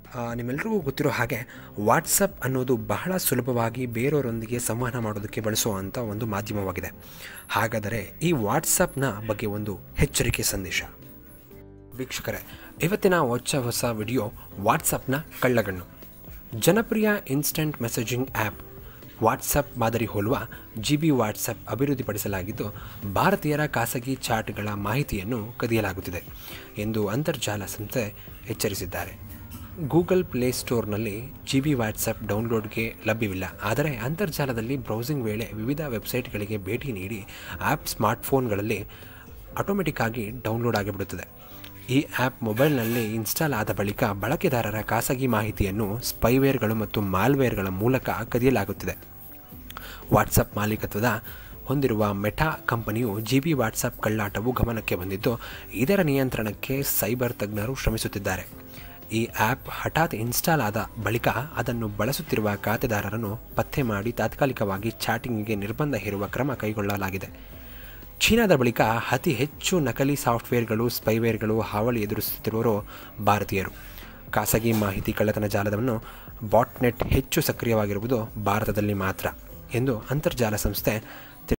ಆ, ನಿಮ್ಮೆಲ್ರಿಗೂ ಗೊತ್ತಿರೋ ಹಾಗೆ ವಾಟ್ಸಪ್ ಅನ್ನೋದು ಬಹಳ ಸುಲಭವಾಗಿ ಬೇರೆಯವರೊಂದಿಗೆ ಸಂವಹನ ಮಾಡೋದಕ್ಕೆ ಬಳಸುವಂಥ ಒಂದು ಮಾಧ್ಯಮವಾಗಿದೆ ಹಾಗಾದರೆ ಈ ವಾಟ್ಸಪ್ನ ಬಗ್ಗೆ ಒಂದು ಎಚ್ಚರಿಕೆ ಸಂದೇಶ ವೀಕ್ಷಕರೇ ಇವತ್ತಿನ ಹೊಸ ಹೊಸ ವಿಡಿಯೋ ವಾಟ್ಸಪ್ನ ಕಳ್ಳಗಣ್ಣು ಜನಪ್ರಿಯ ಇನ್ಸ್ಟಂಟ್ ಮೆಸೇಜಿಂಗ್ ಆ್ಯಪ್ ವಾಟ್ಸಪ್ ಮಾದರಿ ಹೋಲುವ ಜಿ ಬಿ ವಾಟ್ಸಪ್ ಅಭಿವೃದ್ಧಿಪಡಿಸಲಾಗಿದ್ದು ಭಾರತೀಯರ ಖಾಸಗಿ ಚಾಟ್ಗಳ ಮಾಹಿತಿಯನ್ನು ಕದಿಯಲಾಗುತ್ತಿದೆ ಎಂದು ಅಂತರ್ಜಾಲ ಸಂಸ್ಥೆ ಎಚ್ಚರಿಸಿದ್ದಾರೆ ಗೂಗಲ್ ಪ್ಲೇಸ್ಟೋರ್ನಲ್ಲಿ ಜಿ ಬಿ ವಾಟ್ಸಪ್ ಡೌನ್ಲೋಡ್ಗೆ ಲಭ್ಯವಿಲ್ಲ ಆದರೆ ಅಂತರ್ಜಾಲದಲ್ಲಿ ಬ್ರೌಸಿಂಗ್ ವೇಳೆ ವಿವಿಧ ವೆಬ್ಸೈಟ್ಗಳಿಗೆ ಭೇಟಿ ನೀಡಿ ಆ್ಯಪ್ ಸ್ಮಾರ್ಟ್ಫೋನ್ಗಳಲ್ಲಿ ಆಟೋಮೆಟಿಕ್ ಆಗಿ ಡೌನ್ಲೋಡ್ ಆಗಿಬಿಡುತ್ತದೆ ಈ ಆ್ಯಪ್ ಮೊಬೈಲ್ನಲ್ಲಿ ಇನ್ಸ್ಟಾಲ್ ಆದ ಬಳಿಕ ಬಳಕೆದಾರರ ಖಾಸಗಿ ಮಾಹಿತಿಯನ್ನು ಸ್ಪೈವೇರ್ಗಳು ಮತ್ತು ಮಾಲ್ವೇರ್ಗಳ ಮೂಲಕ ಕದಿಯಲಾಗುತ್ತಿದೆ ವಾಟ್ಸಪ್ ಮಾಲೀಕತ್ವದ ಹೊಂದಿರುವ ಮೆಟಾ ಕಂಪನಿಯು ಜಿ ಬಿ ವಾಟ್ಸಪ್ ಕಳ್ಳಾಟವು ಗಮನಕ್ಕೆ ಬಂದಿದ್ದು ಇದರ ನಿಯಂತ್ರಣಕ್ಕೆ ಸೈಬರ್ ತಜ್ಞರು ಶ್ರಮಿಸುತ್ತಿದ್ದಾರೆ ಈ ಆ್ಯಪ್ ಹಠಾತ್ ಇನ್ಸ್ಟಾಲ್ ಆದ ಬಳಿಕ ಅದನ್ನು ಬಳಸುತ್ತಿರುವ ಖಾತೆದಾರರನ್ನು ಪತ್ತೆ ಮಾಡಿ ತಾತ್ಕಾಲಿಕವಾಗಿ ಚಾಟಿಂಗ್ಗೆ ನಿರ್ಬಂಧ ಹೇರುವ ಕ್ರಮ ಕೈಗೊಳ್ಳಲಾಗಿದೆ ಚೀನಾದ ಬಳಿಕ ಅತಿ ಹೆಚ್ಚು ನಕಲಿ ಸಾಫ್ಟ್ವೇರ್ಗಳು ಸ್ಪೈವೇರ್ಗಳು ಹಾವಳಿ ಎದುರಿಸುತ್ತಿರುವರು ಭಾರತೀಯರು ಖಾಸಗಿ ಮಾಹಿತಿ ಕಳ್ಳತನ ಜಾಲವನ್ನು ಬಾಟ್ನೆಟ್ ಹೆಚ್ಚು ಸಕ್ರಿಯವಾಗಿರುವುದು ಭಾರತದಲ್ಲಿ ಮಾತ್ರ ಎಂದು ಅಂತರ್ಜಾಲ ಸಂಸ್ಥೆ